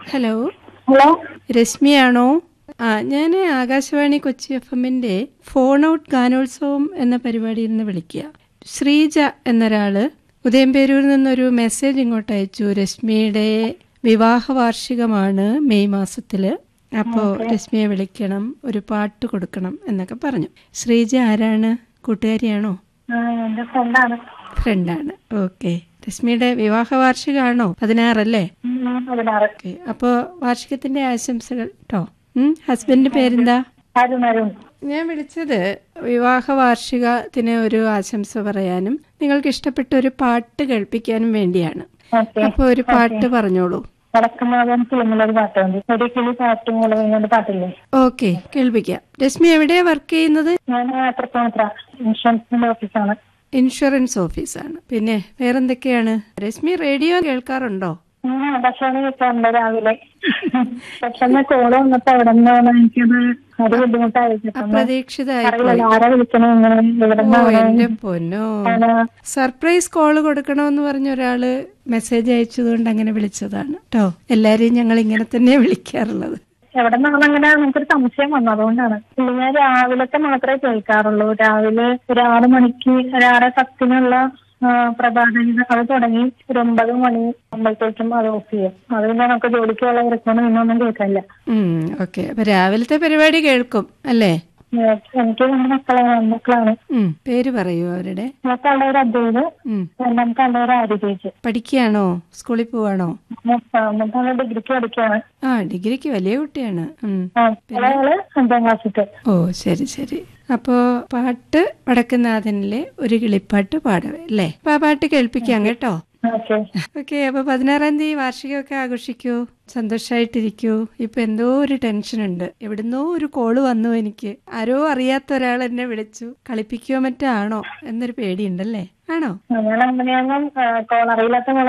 hello hello രശ്മിയാണോ ആ ഞാൻ ആകാശവാണി കൊച്ചി എഫ് എമ്മിന്റെ ഫോൺ ഔട്ട് ഗാനോത്സവം എന്ന പരിപാടിയിൽ നിന്ന് വിളിക്കുക ശ്രീജ എന്നൊരാള് ഉദയംപേരൂരിൽ നിന്നൊരു മെസ്സേജ് ഇങ്ങോട്ട് അയച്ചു രശ്മിയുടെ വിവാഹ വാർഷികമാണ് മെയ് മാസത്തില് അപ്പോൾ രശ്മിയെ വിളിക്കണം ഒരു പാട്ട് കൊടുക്കണം എന്നൊക്കെ പറഞ്ഞു ശ്രീജ ആരാണ് കൂട്ടുകാരിയാണോ ആ, എന്റെ ഫ്രണ്ടാണ് ഫ്രണ്ടാണ് ഓക്കെ രശ്മിയുടെ വിവാഹ വാർഷികമാണോ പതിനാറല്ലേ പതിനാറ് ഓക്കെ അപ്പോൾ വാർഷികത്തിന്റെ ആശംസകൾ കേട്ടോ ഹസ്ബൻഡിന്റെ പേരെന്താ അരുൺ അരുൺ ഞാൻ വിളിച്ചത് വിവാഹ വാർഷികത്തിന് ഒരു ആശംസ പറയാനും നിങ്ങൾക്ക് ഇഷ്ടപ്പെട്ട ഒരു പാട്ട് കേൾപ്പിക്കാനും വേണ്ടിയാണ് ഓക്കെ അപ്പൊ ഒരു പാട്ട് പറഞ്ഞോളൂ വടക്കുമാവൻ ഫിലിമിലൊരു പാട്ടുണ്ട് ഒരു കിളി പാട്ടും മുളകുന്നൊരു പാട്ടില്ലേ ഓക്കെ കേൾപ്പിക്കാം രശ്മി എവിടെയാ വർക്ക് ചെയ്യുന്നത് ഞാൻ തൃപ്പൂണിത്ര ഇൻഷുറൻസിന്റെ ഓഫീസാണ് ഇൻഷുറൻസ് ഓഫീസാണ് പിന്നെ വേറെന്തൊക്കെയാണ് രശ്മി റേഡിയോ കേൾക്കാറുണ്ടോ ഞാൻ ഭക്ഷണം കഴിക്കാറുണ്ട് രാവിലെ പെട്ടെന്ന് കോള് വന്നപ്പോ എവിടെ നിന്നാണ് എനിക്കത് ഒരു ബുദ്ധിമുട്ടായി പെട്ടെന്ന് അപ്രതീക്ഷിതമായി അറിയില്ല ആരാ വിളിക്കണേ ഇങ്ങനെ ഇവിടെ ഓ എന്റെ പൊന്നോ സർപ്രൈസ് കോള് കൊടുക്കണമെന്ന് പറഞ്ഞ ഒരാള് മെസ്സേജ് അയച്ചതുകൊണ്ട് അങ്ങനെ വിളിച്ചതാണ് കേട്ടോ എല്ലാരെയും ഞങ്ങൾ ഇങ്ങനെ തന്നെ വിളിക്കാറുള്ളത് എവിടെ നിന്നാണ് അങ്ങനെ നമുക്കൊരു സംശയം വന്നു അതുകൊണ്ടാണ് പിന്നെ ഞാൻ രാവിലത്തെ മാത്രമേ കേൾക്കാറുള്ളൂ രാവിലെ ഒരു ആറ് മണിക്ക് ഒരു ആറ് പത്തിനുള്ള ആ, പ്രഭാതഗീതം അത് തുടങ്ങി ഒരു ഒമ്പത് മണി ആകുമ്പോഴത്തേക്കും അത് ഓഫ് ചെയ്യും അത് പിന്നെ നമുക്ക് ജോലിക്കുള്ള ഇറക്കണം പിന്നൊന്നും കേൾക്കാനില്ല ഉം ഓക്കെ അപ്പൊ രാവിലത്തെ പരിപാടി കേൾക്കും അല്ലേ എനിക്ക് രണ്ട് മക്കളാണ് മക്കളാണ് ഉം പേര് പറയൂ അവരുടെ മൂത്താളുടെ ഒരു അദ്വൈത് ഉം രണ്ടാമത്തെ ആളുടെ ഒരു ആര്യതേജ് പഠിക്കുകയാണോ സ്കൂളിൽ പോവാണോ മൂത്താള് ഡിഗ്രിക്ക് പഠിക്കുകയാണ് ആ ഡിഗ്രിക്ക് വലിയ കുട്ടിയാണ് ഉം ആ ഇളയാള് അഞ്ചാം ക്ലാസ്സിൽ ഓ ശരി ശരി അപ്പോ പാട്ട് വടക്കുന്നാഥനിലെ ഒരു കിളിപ്പാട്ട് പാടവേ അല്ലേ അപ്പൊ ആ പാട്ട് കേൾപ്പിക്കാം കേട്ടോ ഓക്കെ ഓക്കെ അപ്പൊ പതിനാറാം തീയതി വാർഷികമൊക്കെ ആഘോഷിക്കൂ സന്തോഷമായിട്ടിരിക്കൂ ഇപ്പൊ എന്തോ ഒരു ടെൻഷൻ ഉണ്ട് എവിടുന്നോ ഒരു കോള് വന്നു എനിക്ക് ആരോ അറിയാത്ത ഒരാൾ എന്നെ വിളിച്ചു കളിപ്പിക്കുകയോ മറ്റോ ആണോ എന്നൊരു പേടിയുണ്ടല്ലേ ആണോ ഞാൻ അങ്ങനെയൊന്നും കോൾ അറിയില്ലാത്ത